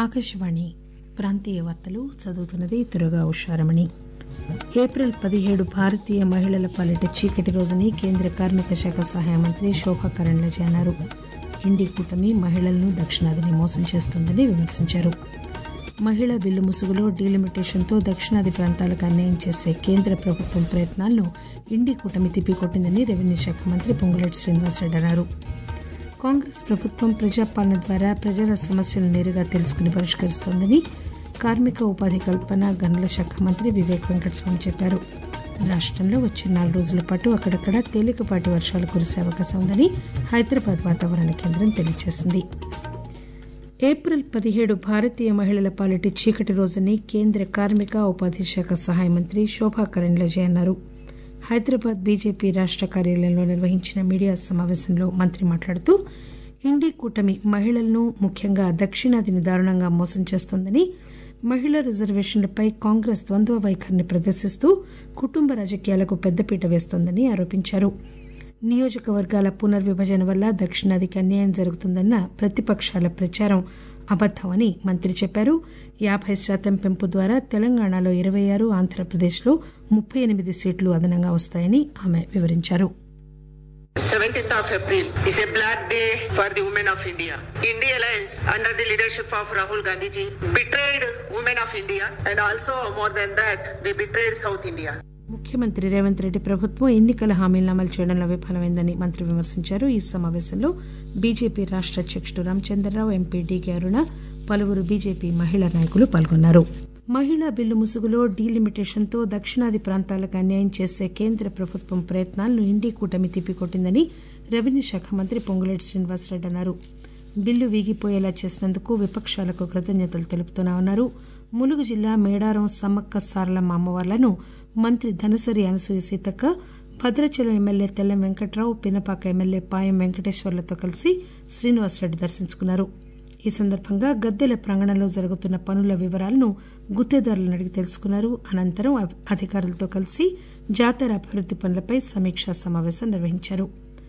ఆకాశవాణి ప్రాంతీయ వార్తలు చదువుతున్నది తురగా ఉషారమణి ఏప్రిల్ పదిహేడు భారతీయ మహిళల పాలిట చీకటి రోజుని కేంద్ర కార్మిక శాఖ సహాయ మంత్రి శోభా కరండ్లాజే అన్నారు ఇండి కూటమి మహిళలను దక్షిణాదిని మోసం చేస్తోందని విమర్శించారు మహిళా బిల్లు ముసుగులో డీలిమిటేషన్తో దక్షిణాది ప్రాంతాలకు అన్యాయం చేసే కేంద్ర ప్రభుత్వం ప్రయత్నాలను ఇండి కూటమి తిప్పికొట్టిందని రెవెన్యూ శాఖ మంత్రి పొంగులేటి శ్రీనివాసరెడ్డి అన్నారు కాంగ్రెస్ ప్రభుత్వం ప్రజాపాలన ద్వారా ప్రజల సమస్యలు నేరుగా తెలుసుకుని పరిష్కరిస్తోందని కార్మిక ఉపాధి కల్పన గనుల శాఖ మంత్రి వివేక్ వెంకటస్వామి చెప్పారు రాష్టంలో వచ్చే నాలుగు రోజుల పాటు అక్కడక్కడ తేలికపాటి వర్షాలు కురిసే అవకాశం ఉందని హైదరాబాద్ వాతావరణ కేంద్రం తెలియజేసింది ఏప్రిల్ పదిహేడు భారతీయ మహిళల పాలిటి చీకటి రోజుని కేంద్ర కార్మిక ఉపాధి శాఖ సహాయ మంత్రి శోభా కరండ్లాజే అన్నారు హైదరాబాద్ బీజేపీ రాష్ట కార్యాలయంలో నిర్వహించిన మీడియా సమావేశంలో మంత్రి మాట్లాడుతూ ఇండీ కూటమి మహిళలను ముఖ్యంగా దక్షిణాదిని దారుణంగా మోసం చేస్తోందని మహిళా రిజర్వేషన్లపై కాంగ్రెస్ ద్వంద్వ వైఖరిని ప్రదర్శిస్తూ కుటుంబ రాజకీయాలకు పెద్దపీట వేస్తోందని ఆరోపించారు నియోజకవర్గాల పునర్విభజన వల్ల దక్షిణాదికి అన్యాయం జరుగుతుందన్న ప్రతిపక్షాల ప్రచారం అబద్దమని మంత్రి చెప్పారు యాబై శాతం పెంపు ద్వారా తెలంగాణలో ఇరవై ఆరు ఆంధ్రప్రదేశ్లో ముప్పై ఎనిమిది సీట్లు అదనంగా వస్తాయని ఆమె వివరించారు 17th of April is a black day for the women of India. India Alliance, under the leadership of Rahul Gandhi ji, betrayed women of India and also more than that, they betrayed South India. ముఖ్యమంత్రి రేవంత్ రెడ్డి ప్రభుత్వం ఎన్నికల హామీలను అమలు చేయడంలో విఫలమైందని మంత్రి విమర్శించారు ఈ సమావేశంలో బీజేపీ రాష్ట అధ్యకుడు రామచంద్రరావు ఎంపీ డీకే అరుణ పలువురు బీజేపీ మహిళా నాయకులు పాల్గొన్నారు మహిళా బిల్లు ముసుగులో డీలిమిటేషన్తో దక్షిణాది ప్రాంతాలకు అన్యాయం చేసే కేంద్ర ప్రభుత్వం ప్రయత్నాలను ఇండీ కూటమి తిప్పికొట్టిందని రెవెన్యూ శాఖ మంత్రి పొంగులేటి శ్రీనివాసరెడ్డి అన్నారు బిల్లు వీగిపోయేలా చేసినందుకు విపక్షాలకు కృతజ్ఞతలు తెలుపుతున్నామన్నారు ములుగు జిల్లా మేడారం సమ్మక్క సారలమ్మ అమ్మవార్లను మంత్రి ధనసరి అనసూయ సీతక్క భద్రాచలం ఎమ్మెల్యే తెల్లం వెంకట్రావు పినపాక ఎమ్మెల్యే పాయం వెంకటేశ్వర్లతో కలిసి శ్రీనివాసరెడ్డి దర్శించుకున్నారు ఈ సందర్భంగా గద్దెల ప్రాంగణంలో జరుగుతున్న పనుల వివరాలను గుత్తేదారులను అడిగి తెలుసుకున్నారు అనంతరం అధికారులతో కలిసి జాతర అభివృద్ది పనులపై సమీక్షా సమావేశం నిర్వహించారు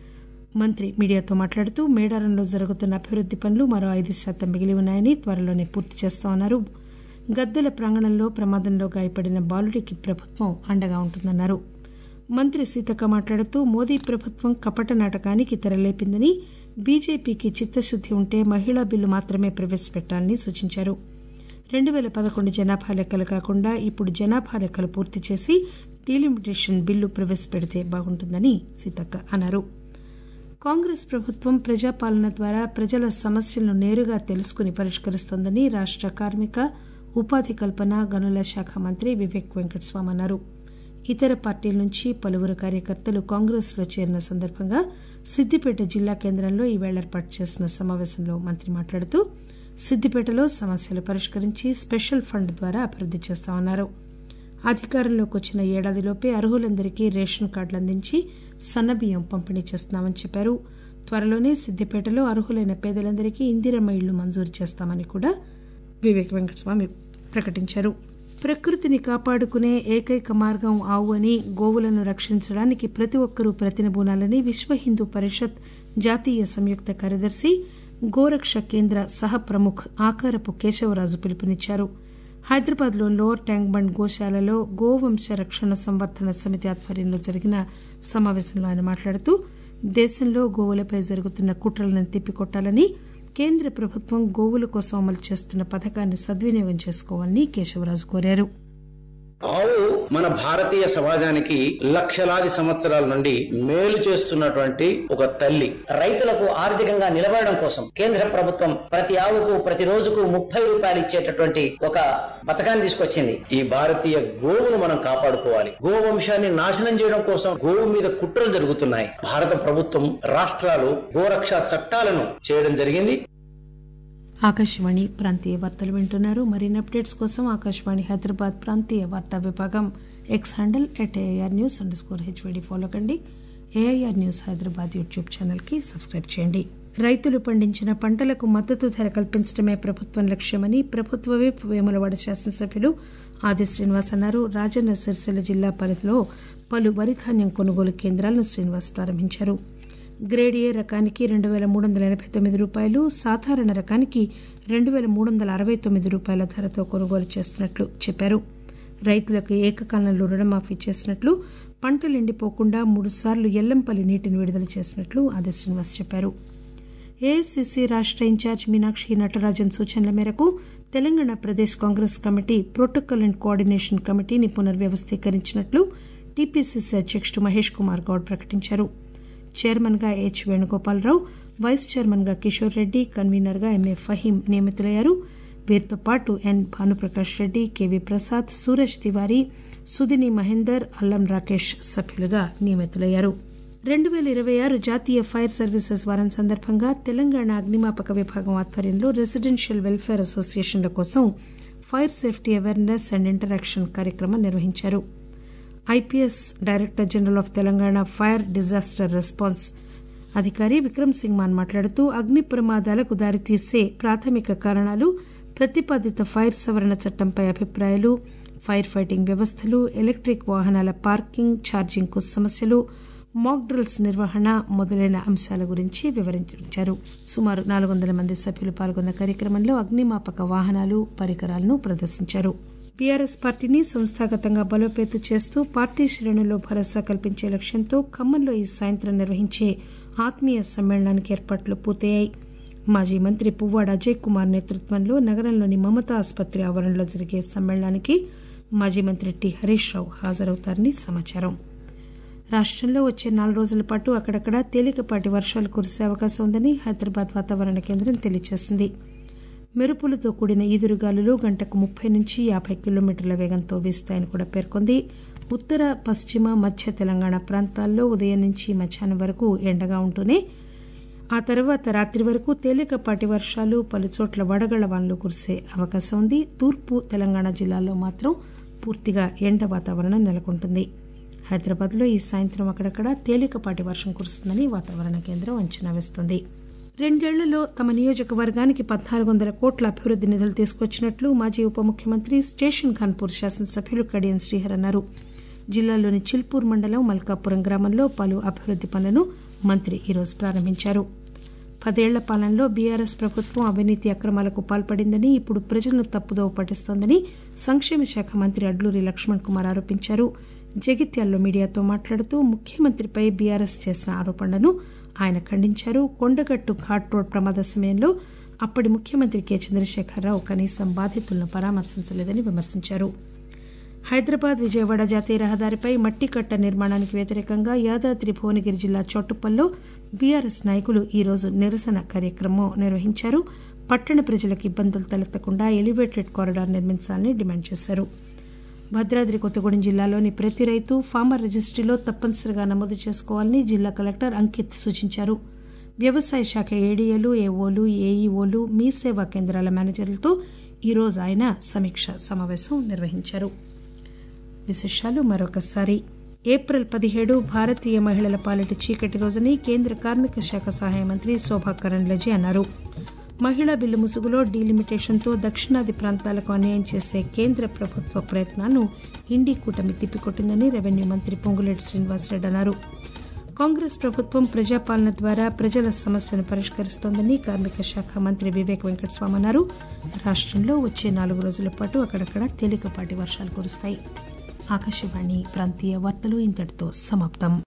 మంత్రి మీడియాతో మాట్లాడుతూ మేడారంలో జరుగుతున్న అభివృద్ది పనులు మరో ఐదు శాతం మిగిలి ఉన్నాయని త్వరలోనే పూర్తి చేస్తామన్నారు గద్దెల ప్రాంగణంలో ప్రమాదంలో గాయపడిన బాలుడికి ప్రభుత్వం అండగా ఉంటుందన్నారు మంత్రి సీతక్క మాట్లాడుతూ మోదీ ప్రభుత్వం కపట నాటకానికి తెరలేపిందని బీజేపీకి చిత్తశుద్ది ఉంటే మహిళా బిల్లు మాత్రమే ప్రవేశపెట్టాలని సూచించారు రెండు పేల పదకొండు జనాభా లెక్కలు కాకుండా ఇప్పుడు జనాభా లెక్కలు పూర్తి చేసి డీలిమిటేషన్ బిల్లు ప్రవేశపెడితే బాగుంటుందని సీతక్క అన్నారు కాంగ్రెస్ ప్రభుత్వం ప్రజాపాలన ద్వారా ప్రజల సమస్యలను నేరుగా తెలుసుకుని పరిష్కరిస్తోందని రాష్ట కార్మిక ఉపాధి కల్పన గనుల శాఖ మంత్రి వివేక్ వెంకటస్వామి అన్నారు ఇతర పార్టీల నుంచి పలువురు కార్యకర్తలు కాంగ్రెస్ లో చేరిన సందర్భంగా సిద్దిపేట జిల్లా కేంద్రంలో ఈవేళ ఏర్పాటు చేసిన సమావేశంలో మంత్రి మాట్లాడుతూ సిద్దిపేటలో సమస్యలు పరిష్కరించి స్పెషల్ ఫండ్ ద్వారా అభివృద్ది చేస్తామన్నారు అధికారంలోకి వచ్చిన ఏడాదిలోపే అర్హులందరికీ రేషన్ కార్డులు అందించి సన్నబియ్యం పంపిణీ చేస్తున్నామని చెప్పారు త్వరలోనే సిద్దిపేటలో అర్హులైన పేదలందరికీ ఇందిరమ్మ ఇళ్లు మంజూరు చేస్తామని కూడా వివేక్ వెంకటస్వామి ప్రకటించారు ప్రకృతిని కాపాడుకునే ఏకైక మార్గం ఆవు అని గోవులను రక్షించడానికి ప్రతి ఒక్కరూ ప్రతినబూనాలని విశ్వ హిందూ పరిషత్ జాతీయ సంయుక్త కార్యదర్శి గోరక్ష కేంద్ర సహ ప్రముఖ్ ఆకారపు కేశవరాజు పిలుపునిచ్చారు హైదరాబాద్లో లోవర్ ట్యాంక్ బండ్ గోశాలలో గోవంశ రక్షణ సంవర్ధన సమితి ఆధ్వర్యంలో జరిగిన సమావేశంలో ఆయన మాట్లాడుతూ దేశంలో గోవులపై జరుగుతున్న కుట్రలను తిప్పికొట్టాలని కేంద్ర ప్రభుత్వం గోవుల కోసం అమలు చేస్తున్న పథకాన్ని సద్వినియోగం చేసుకోవాలని కేశవరాజు కోరారు ఆవు మన భారతీయ సమాజానికి లక్షలాది సంవత్సరాల నుండి మేలు చేస్తున్నటువంటి ఒక తల్లి రైతులకు ఆర్థికంగా నిలబడడం కోసం కేంద్ర ప్రభుత్వం ప్రతి ఆవుకు ప్రతి రోజుకు ముప్పై రూపాయలు ఇచ్చేటటువంటి ఒక పథకాన్ని తీసుకొచ్చింది ఈ భారతీయ గోవును మనం కాపాడుకోవాలి గోవంశాన్ని నాశనం చేయడం కోసం గోవు మీద కుట్రలు జరుగుతున్నాయి భారత ప్రభుత్వం రాష్ట్రాలు గోరక్ష చట్టాలను చేయడం జరిగింది ఆకాశవాణి ప్రాంతీయ వార్తలు వింటున్నారు మరిన్ని అప్డేట్స్ కోసం ఆకాశవాణి హైదరాబాద్ ప్రాంతీయ వార్తా విభాగం X handle at AIR news under score హెచ్వీడి follow కండి AIR news Hyderabad YouTube channel కి సబ్స్క్రైబ్ చేయండి రైతులు పండించిన పంటలకు మద్దతు ధర కల్పించడమే ప్రభుత్వం లక్ష్యమని ప్రభుత్వ విప్ వేములవాడ శాసనసభ్యులు ఆది శ్రీనివాస్ అన్నారు రాజన్న సిరిసిల్ల జిల్లా పరిధిలో పలు వరి ధాన్యం కొనుగోలు కేంద్రాలను శ్రీనివాస్ ప్రారంభించారు గ్రేడ్ ఏ రకానికి రెండు వేల మూడు వందల ఎనభై తొమ్మిది రూపాయలు సాధారణ రకానికి రెండు వేల మూడు వందల అరవై తొమ్మిది రూపాయల ధరతో కొనుగోలు చేస్తున్నట్లు చెప్పారు రైతులకు ఏకకాలంలో రుణమాఫీ చేసినట్లు పంటలు ఎండిపోకుండా మూడుసార్లు ఎల్లంపల్లి నీటిని విడుదల చేసినట్లు ఆది శ్రీనివాస్ చెప్పారు ఏఐసిసి రాష్ట ఇన్ఛార్జ్ మీనాక్షి నటరాజన్ సూచనల మేరకు Telangana Pradesh Congress committee protocol and coordination కమిటీని పునర్వ్యవస్థీకరించినట్లు టీపీసీసీ అధ్యకుడు మహేష్ కుమార్ గౌడ్ ప్రకటించారు చైర్మన్ గా హెచ్ వేణుగోపాలరావు వైస్ చైర్మన్ గా కిషోర్ రెడ్డి కన్వీనర్ గా ఎంఏ ఫహీం నియమితులయ్యారు వీరితో పాటు ఎన్ భానుప్రకాష్ రెడ్డి కెవి ప్రసాద్ సూరజ్ తివారీ సుదిని మహేందర్ అల్లం రాకేష్ సభ్యులుగా నియమితులయ్యారు రెండు పేల ఇరవై ఆరు జాతీయ ఫైర్ సర్వీసెస్ వారం సందర్భంగా తెలంగాణ అగ్నిమాపక విభాగం ఆధ్వర్యంలో రెసిడెన్షియల్ వెల్ఫేర్ అసోసియేషన్ల కోసం fire safety awareness and interaction కార్యక్రమం నిర్వహించారు IPS director general of Telangana fire disaster response అధికారి విక్రమ్ సింగ్ మాన్ మాట్లాడుతూ అగ్ని ప్రమాదాలకు దారితీసే ప్రాథమిక కారణాలు ప్రతిపాదిత ఫైర్ సవరణ చట్టంపై అభిప్రాయాలు ఫైర్ ఫైటింగ్ వ్యవస్థలు ఎలక్ట్రిక్ వాహనాల పార్కింగ్ ఛార్జింగ్ కు సమస్యలు మాక్ డ్రిల్స్ నిర్వహణ మొదలైన అంశాల గురించి వివరించారు సుమారు నాలుగు వందల మంది సభ్యులు పాల్గొన్న కార్యక్రమంలో అగ్నిమాపక వాహనాలు పరికరాలను ప్రదర్శించారు బీఆర్ఎస్ పార్టీని సంస్థాగతంగా బలోపేతం చేస్తూ పార్టీ శ్రేణుల్లో భరోసా కల్పించే లక్ష్యంతో ఖమ్మంలో ఈ సాయంత్రం నిర్వహించే ఆత్మీయ సమ్మేళనానికి ఏర్పాట్లు పూర్తయ్యాయి మాజీ మంత్రి పువ్వాడ అజయ్ కుమార్ నేతృత్వంలో నగరంలోని మమతా ఆసుపత్రి ఆవరణలో జరిగే సమ్మేళనానికి మాజీ మంత్రి టి హరీష్ రావు హాజరవుతారని సమాచారం రాష్టంలో వచ్చే నాలుగు రోజుల పాటు అక్కడక్కడ తేలికపాటి వర్షాలు కురిసే అవకాశం ఉందని హైదరాబాద్ వాతావరణ కేంద్రం తెలియజేసింది మెరుపులతో కూడిన ఈదురుగాలులు గంటకు ముప్పై నుంచి యాభై కిలోమీటర్ల వేగంతో వీస్తాయని కూడా పేర్కొంది ఉత్తర పశ్చిమ మధ్య తెలంగాణ ప్రాంతాల్లో ఉదయం నుంచి మధ్యాహ్నం వరకు ఎండగా ఉంటూనే ఆ తర్వాత రాత్రి వరకు తేలికపాటి వర్షాలు పలుచోట్ల వడగళ్ల వానలు కురిసే అవకాశం ఉంది తూర్పు తెలంగాణ జిల్లాల్లో మాత్రం పూర్తిగా ఎండ వాతావరణం నెలకొంటుంది హైదరాబాద్లో ఈ సాయంత్రం అక్కడక్కడ తేలికపాటి వర్షం కురుస్తుందని వాతావరణ కేంద్రం అంచనా వేస్తోంది రెండేళ్లలో తమ నియోజకవర్గానికి పద్నాలుగు వందల కోట్ల అభివృద్ది నిధులు తీసుకొచ్చినట్లు మాజీ ఉప ముఖ్యమంత్రి స్టేషన్ ఖాన్పూర్ శాసనసభ్యులు కడియం శ్రీహర్ అన్నారు జిల్లాలోని చిల్పూర్ మండలం మల్కాపురం గ్రామంలో పలు అభివృద్ది పనులను మంత్రి ఈరోజు ప్రారంభించారు పదేళ్ల పాలనలో బీఆర్ఎస్ ప్రభుత్వం అవినీతి అక్రమాలకు పాల్పడిందని ఇప్పుడు ప్రజలను తప్పుదోవ పట్టిస్తోందని సంక్షేమ శాఖ మంత్రి అడ్లూరి లక్ష్మణ్ కుమార్ ఆరోపించారు జగిత్యాల్లో మీడియాతో మాట్లాడుతూ ముఖ్యమంత్రిపై బీఆర్ఎస్ చేసిన ఆరోపణలను ఆయన ఖండించారు కొండగట్టు ఘాట్ రోడ్ ప్రమాద సమయంలో అప్పటి ముఖ్యమంత్రి కె చంద్రశేఖరరావు కనీసం బాధితులను పరామర్శించలేదని విమర్శించారు హైదరాబాద్ విజయవాడ జాతీయ రహదారిపై మట్టి కట్ట నిర్మాణానికి వ్యతిరేకంగా యాదాద్రి భువనగిరి జిల్లా చోటుప్పల్లో బీఆర్ఎస్ నాయకులు ఈరోజు నిరసన కార్యక్రమం నిర్వహించారు పట్టణ ప్రజలకు ఇబ్బందులు తలెత్తకుండా ఎలివేటెడ్ కారిడార్ నిర్మించాలని డిమాండ్ చేశారు భద్రాద్రి కొత్తగూడెం జిల్లాలోని ప్రతి రైతు ఫార్మర్ రిజిస్ట్రీలో తప్పనిసరిగా నమోదు చేసుకోవాలని జిల్లా కలెక్టర్ అంకిత్ సూచించారు వ్యవసాయ శాఖ ఏడీఏలు ఏఓలు ఏఈఓలు మీ సేవా కేంద్రాల మేనేజర్లతో ఈరోజు ఆయన సమీక్ష సమావేశం నిర్వహించారు విశేషాలు మరొకసారి ఏప్రిల్ పదిహేడు భారతీయ మహిళల పాలిటి చీకటి రోజుని కేంద్ర కార్మిక శాఖ సహాయ మంత్రి శోభా కరణ్లజీ అన్నారు మహిళా బిల్లు ముసుగులో డీలిమిటేషన్తో దక్షిణాది ప్రాంతాలకు అన్యాయం చేసే కేంద్ర ప్రభుత్వ ప్రయత్నాలను ఇండి కూటమి తిప్పికొట్టిందని రెవెన్యూ మంత్రి పొంగులేటి శ్రీనివాసరెడ్డి అన్నారు కాంగ్రెస్ ప్రభుత్వం ప్రజాపాలన ద్వారా ప్రజల సమస్యను పరిష్కరిస్తోందని కార్మిక శాఖ మంత్రి వివేక్ వెంకటస్వామి అన్నారు రాష్టంలో వచ్చే నాలుగు రోజుల పాటు అక్కడక్కడ తేలికపాటి వర్షాలు కురుస్తాయి ఆకాశవాణి ప్రాంతీయ వార్తలు ఇంతటితో సమాప్తం